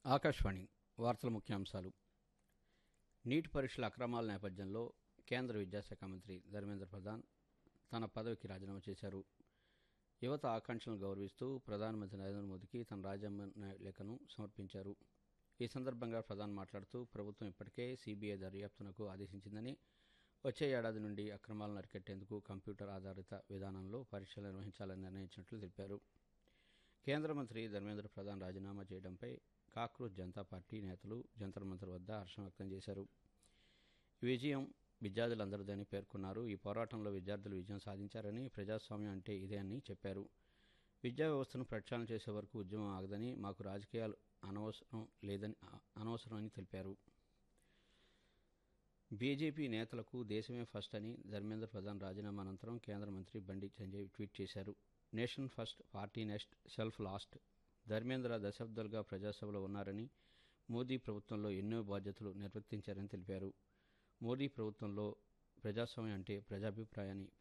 ఆకాశవాణి వార్తల ముఖ్యాంశాలు నీట్ పరీక్షల అక్రమాల నేపథ్యంలో కేంద్ర విద్యాశాఖ మంత్రి ధర్మేంద్ర ప్రధాన్ తన పదవికి రాజీనామా చేశారు యువత ఆకాంక్షలను గౌరవిస్తూ ప్రధానమంత్రి నరేంద్ర మోదీకి తన రాజీనామా లేఖను సమర్పించారు ఈ సందర్భంగా ప్రధాన్ మాట్లాడుతూ ప్రభుత్వం ఇప్పటికే సీబీఐ దర్యాప్తునకు ఆదేశించిందని వచ్చే ఏడాది నుండి అక్రమాలను అరికట్టేందుకు కంప్యూటర్ ఆధారిత విధానంలో పరీక్షలు నిర్వహించాలని నిర్ణయించినట్లు తెలిపారు కేంద్ర మంత్రి ధర్మేంద్ర ప్రధాన్ రాజీనామా చేయడంపై కాక్రోచ్ జనతా పార్టీ నేతలు జంతర్ మంతర్ వద్ద హర్షం వ్యక్తం చేశారు ఈ విజయం విద్యార్థులందరిదని పేర్కొన్నారు ఈ పోరాటంలో విద్యార్థులు విజయం సాధించారని ప్రజాస్వామ్యం అంటే ఇదే అని చెప్పారు విద్యా వ్యవస్థను ప్రక్షాళన చేసే వరకు ఉద్యమం ఆగదని మాకు రాజకీయాలు అనవసరం లేదని అనవసరం అని తెలిపారు బీజేపీ నేతలకు దేశమే ఫస్ట్ అని ధర్మేంద్ర ప్రధాన్ రాజీనామా అనంతరం కేంద్ర మంత్రి బండి సంజయ్ ట్వీట్ చేశారు nation first party next self last Dharmendra దశాబ్దాలుగా ప్రజాసభలో ఉన్నారని మోదీ ప్రభుత్వంలో ఎన్నో బాధ్యతలు నిర్వర్తించారని తెలిపారు మోదీ ప్రభుత్వంలో ప్రజాస్వామ్యం అంటే ప్రజాభిప్రాయాన్ని